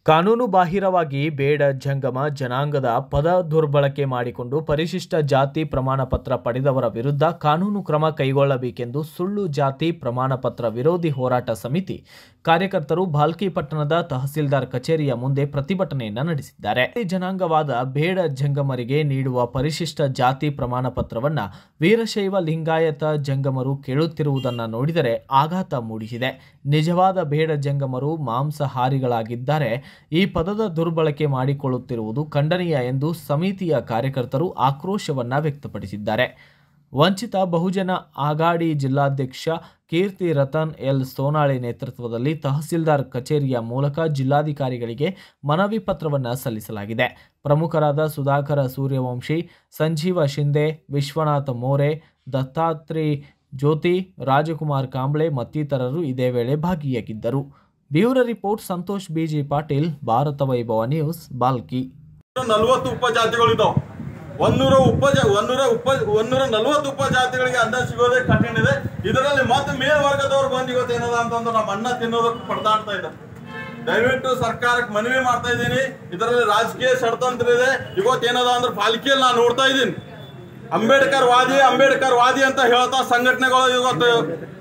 ಕಾನೂನು ಬಾಹಿರವಾಗಿ ಬೇಡ ಜಂಗಮ ಜನಾಂಗದ ಪದ ದುರ್ಬಳಕೆ ಮಾಡಿಕೊಂಡು ಪರಿಶಿಷ್ಟ ಜಾತಿ ಪ್ರಮಾಣ ಪತ್ರ ಪಡೆದವರ ವಿರುದ್ಧ ಕಾನೂನು ಕ್ರಮ ಕೈಗೊಳ್ಳಬೇಕೆಂದು ಸುಳ್ಳು ಜಾತಿ ಪ್ರಮಾಣ ಪತ್ರ ವಿರೋಧಿ ಹೋರಾಟ ಸಮಿತಿ ಕಾರ್ಯಕರ್ತರು ಭಾಲ್ಕಿ ಪಟ್ಟಣದ ತಹಸೀಲ್ದಾರ್ ಕಚೇರಿಯ ಮುಂದೆ ಪ್ರತಿಭಟನೆಯನ್ನ ನಡೆಸಿದ್ದಾರೆ ಈ ಜನಾಂಗವಾದ ಬೇಡ ಜಂಗಮರಿಗೆ ನೀಡುವ ಪರಿಶಿಷ್ಟ ಜಾತಿ ಪ್ರಮಾಣ ಪತ್ರವನ್ನ ವೀರಶೈವ ಲಿಂಗಾಯತ ಜಂಗಮರು ಕೇಳುತ್ತಿರುವುದನ್ನು ನೋಡಿದರೆ ಆಘಾತ ಮೂಡಿಸಿದೆ ನಿಜವಾದ ಬೇಡ ಜಂಗಮರು ಮಾಂಸಾಹಾರಿಗಳಾಗಿದ್ದಾರೆ ಈ ಪದದ ದುರ್ಬಳಕೆ ಮಾಡಿಕೊಳ್ಳುತ್ತಿರುವುದು ಖಂಡನೀಯ ಎಂದು ಸಮಿತಿಯ ಕಾರ್ಯಕರ್ತರು ಆಕ್ರೋಶವನ್ನ ವ್ಯಕ್ತಪಡಿಸಿದ್ದಾರೆ ವಂಚಿತ ಬಹುಜನ ಆಘಾಡಿ ಜಿಲ್ಲಾಧ್ಯಕ್ಷ ಕೀರ್ತಿ ರತನ್ ಎಲ್ ಸೋನಾಳೆ ನೇತೃತ್ವದಲ್ಲಿ ತಹಸೀಲ್ದಾರ್ ಕಚೇರಿಯ ಮೂಲಕ ಜಿಲ್ಲಾಧಿಕಾರಿಗಳಿಗೆ ಮನವಿ ಪತ್ರವನ್ನು ಸಲ್ಲಿಸಲಾಗಿದೆ ಪ್ರಮುಖರಾದ ಸುಧಾಕರ ಸೂರ್ಯವಂಶಿ ಸಂಜೀವ ಶಿಂದೆ ವಿಶ್ವನಾಥ ಮೋರೆ ದತ್ತಾತ್ರಿ ಜ್ಯೋತಿ ರಾಜಕುಮಾರ್ ಕಾಂಬ್ಳೆ ಮತ್ತಿತರರು ಇದೇ ವೇಳೆ ಭಾಗಿಯಾಗಿದ್ದರು bureau report Santosh BG Patil Bharata Vaibhava news Bhalki ನಲ್ವತ್ತು ಉಪಜಾತಿಗಳು ಇದಾವೆ ಒಂದೂರ ಉಪಜ ಒಂದೂರ ಉಪ ಒಂದೂರ ನಲ್ವತ್ತು ಉಪಜಾತಿಗಳಿಗೆ ಅನ್ನ ಸಿಗೋದೇ ಕಠಿಣ ಇದೆ ಇದರಲ್ಲಿ ಮತ್ತೆ ಮೇಲ್ವರ್ಗದವ್ರು ಬಂದು ಇವತ್ತು ಏನದ ಅಂತಂದ್ರೆ ನಮ್ಮ ಅನ್ನ ತಿನ್ನೋದಕ್ಕೆ ಪಡ್ದಾಡ್ತಾ ಇದ್ದಾರೆ ದಯವಿಟ್ಟು ಸರ್ಕಾರಕ್ಕೆ ಮನವಿ ಮಾಡ್ತಾ ಇದ್ದೀನಿ ಇದರಲ್ಲಿ ರಾಜಕೀಯ ಷಡ್ತಂತ್ರ ಇದೆ ಇವತ್ತು ಏನದ ಅಂದ್ರೆ ಪಾಲಿಕೆಯಲ್ಲಿ ನಾನು ನೋಡ್ತಾ ಇದ್ದೀನಿ ಅಂಬೇಡ್ಕರ್ ವಾದಿ ಅಂಬೇಡ್ಕರ್ ವಾದಿ ಅಂತ ಹೇಳ್ತಾ ಸಂಘಟನೆಗಳು ಇವತ್ತು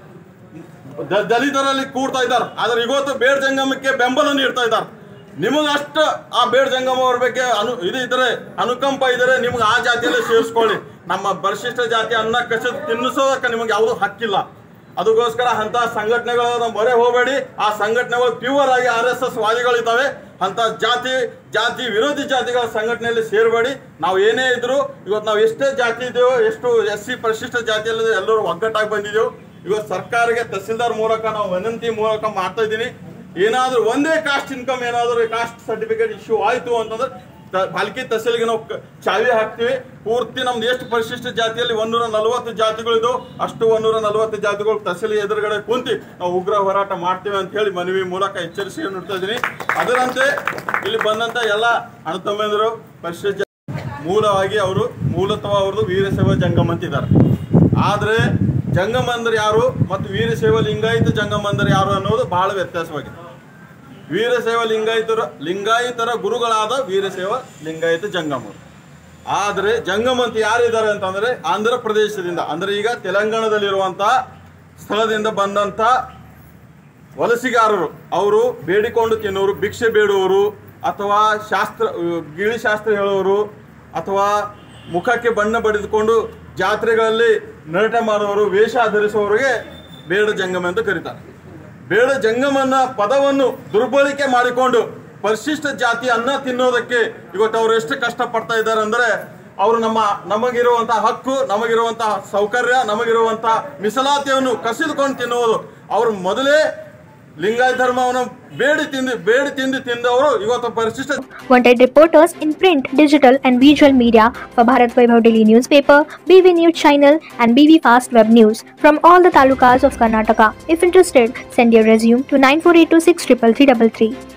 ದ- ದಲಿತರಲ್ಲಿ ಕೂಡ್ತಾ ಇದ್ದಾರೆ ಆದ್ರೆ ಇವತ್ತು ಬೇಡ ಜಂಗಮಕ್ಕೆ ಬೆಂಬಲ ನೀಡ್ತಾ ಇದ್ದಾರೆ ನಿಮಗಷ್ಟು ಆ ಬೇಡ ಜಂಗಮ ಅವ್ರ ಬಗ್ಗೆ ಅನು ಇದು ಇದ್ರೆ ಅನುಕಂಪ ಇದ್ರೆ ನಿಮ್ಗೆ ಆ ಜಾತಿಯಲ್ಲೇ ಸೇರಿಸ್ಕೊಳ್ಳಿ ನಮ್ಮ ಪರಿಶಿಷ್ಟ ಜಾತಿ ಅನ್ನ ಕಸಿದು ತಿನ್ನಿಸೋದಕ್ಕೆ ನಿಮಗೆ ಯಾವುದೂ ಹಕ್ಕಿಲ್ಲ ಅದಕ್ಕೋಸ್ಕರ ಅಂತ ಸಂಘಟನೆಗಳ ಮೊರೆ ಹೋಗಬೇಡಿ ಆ ಸಂಘಟನೆಗಳು ಪ್ಯೂರ್ ಆಗಿ ಆರ್ ಎಸ್ ಎಸ್ ವಾದಿಗಳಿದ್ದಾವೆ ಅಂತ ಜಾತಿ ಜಾತಿ ವಿರೋಧಿ ಜಾತಿಗಳ ಸಂಘಟನೆಯಲ್ಲಿ ಸೇರಬೇಡಿ ನಾವು ಏನೇ ಇದ್ರು ಇವತ್ತು ನಾವು ಎಷ್ಟೇ ಜಾತಿ ಇದೆಯೋ ಎಷ್ಟು ಎಸ್ ಸಿ ಪರಿಶಿಷ್ಟ ಜಾತಿಯಲ್ಲಿ ಎಲ್ಲರೂ ಒಗ್ಗಟ್ಟಾಗಿ ಬಂದಿದ್ದೆವು ಇವತ್ತು ಸರ್ಕಾರಕ್ಕೆ ತಹಸೀಲ್ದಾರ್ ಮೂಲಕ ನಾವು ವಿನಂತಿ ಮೂಲಕ ಮಾಡ್ತಾ ಇದ್ದೀನಿ ಏನಾದರೂ ಒಂದೇ ಕಾಸ್ಟ್ ಇನ್ಕಮ್ ಏನಾದರೂ ಕಾಸ್ಟ್ ಸರ್ಟಿಫಿಕೇಟ್ ಇಶ್ಯೂ ಆಯಿತು ಅಂತಂದ್ರೆ ತ- ಪಾಲಿಕೆ ತಹಸೀಲ್ಗೆ ನಾವು ಕ- ಚಾವಿ ಹಾಕ್ತೀವಿ ಪೂರ್ತಿ ನಮ್ದು ಎಷ್ಟು ಪರಿಶಿಷ್ಟ ಜಾತಿಯಲ್ಲಿ ಒಂದೂರ ನಲವತ್ತು ಜಾತಿಗಳಿದ್ದು ಅಷ್ಟು ಒಂದೂರ ನಲವತ್ತು ಜಾತಿಗಳು ತಹಸೀಲ್ ಎದುರುಗಡೆ ಕುಂತಿ ನಾವು ಉಗ್ರ ಹೋರಾಟ ಮಾಡ್ತೀವಿ ಅಂತ ಹೇಳಿ ಮನವಿ ಮೂಲಕ ಎಚ್ಚರಿಸಿ ನೀಡ್ತಾ ಇದ್ದೀನಿ ಅದರಂತೆ ಇಲ್ಲಿ ಬಂದಂತ ಎಲ್ಲ ಅಣ್ಣತಮ್ಮಂದಿರು ಪರಿಶಿಷ್ಟ ಜಾ- ಮೂಲವಾಗಿ ಅವರು ಮೂಲತಃ ಅವ್ರದ್ದು ವೀರಶೈವ ಜಂಗಮ ಅಂತಿದ್ದಾರೆ ಆದರೆ ಜಂಗಮಂದರು ಯಾರು ಮತ್ತು ವೀರಶೈವ ಲಿಂಗಾಯತ ಜಂಗಮಂದರು ಯಾರು ಅನ್ನೋದು ಬಹಳ ವ್ಯತ್ಯಾಸವಾಗಿದೆ ವೀರಶೈವ ಲಿಂಗಾಯತರ ಲಿಂಗಾಯತರ ಗುರುಗಳಾದ ವೀರಶೈವ ಲಿಂಗಾಯತ ಜಂಗಮರು ಆದರೆ ಜಂಗಮ ಅಂತ ಯಾರಿದ್ದಾರೆ ಅಂತಂದ್ರೆ ಆಂಧ್ರ ಪ್ರದೇಶದಿಂದ ಅಂದ್ರೆ ಈಗ ತೆಲಂಗಾಣದಲ್ಲಿರುವಂತ ಸ್ಥಳದಿಂದ ಬಂದಂತ ವಲಸಿಗಾರರು ಅವರು ಬೇಡಿಕೊಂಡು ತಿನ್ನೋರು ಭಿಕ್ಷೆ ಬೇಡುವವರು ಅಥವಾ ಶಾಸ್ತ್ರ ಗಿಳಿ ಶಾಸ್ತ್ರ ಹೇಳುವವರು ಅಥವಾ ಮುಖಕ್ಕೆ ಬಣ್ಣ ಬಡಿದುಕೊಂಡು ಜಾತ್ರೆಗಳಲ್ಲಿ ನರಟ ಮಾಡುವವರು ವೇಷ ಧರಿಸುವವರಿಗೆ ಬೇಡ ಜಂಗಮ ಎಂದು ಕರೀತಾರೆ ಬೇಡ ಜಂಗಮನ ಪದವನ್ನು ದುರ್ಬಳಕೆ ಮಾಡಿಕೊಂಡು ಪರಿಶಿಷ್ಟ ಜಾತಿ ಅನ್ನ ತಿನ್ನೋದಕ್ಕೆ ಇವತ್ತು ಅವರು ಎಷ್ಟು ಕಷ್ಟಪಡ್ತಾ ಇದ್ದಾರೆ ಅಂದ್ರೆ ಅವರು ನಮ್ಮ ನಮಗಿರುವಂತಹ ಹಕ್ಕು ನಮಗಿರುವಂತಹ ಸೌಕರ್ಯ ನಮಗಿರುವಂತಹ ಮೀಸಲಾತಿಯನ್ನು ಕಸಿದುಕೊಂಡು ತಿನ್ನುವುದು ಅವರು ಮೊದಲೇ ಲಿಂಗಾಯತ ಧರ್ಮವನ್ನು ಬೇಡಿ ತಿಂದು ಬೇಡಿ ತಿಂದು ತಿಂದವರು ಇವತ್ತು ಪರಿಶಿಷ್ಟ Wanted reporters in print, digital, and visual media for Bharat Vaibhav Daily Newspaper, BV News Channel, and BV Fast Web News from all the talukas of Karnataka. If interested, send your resume to 9482633333.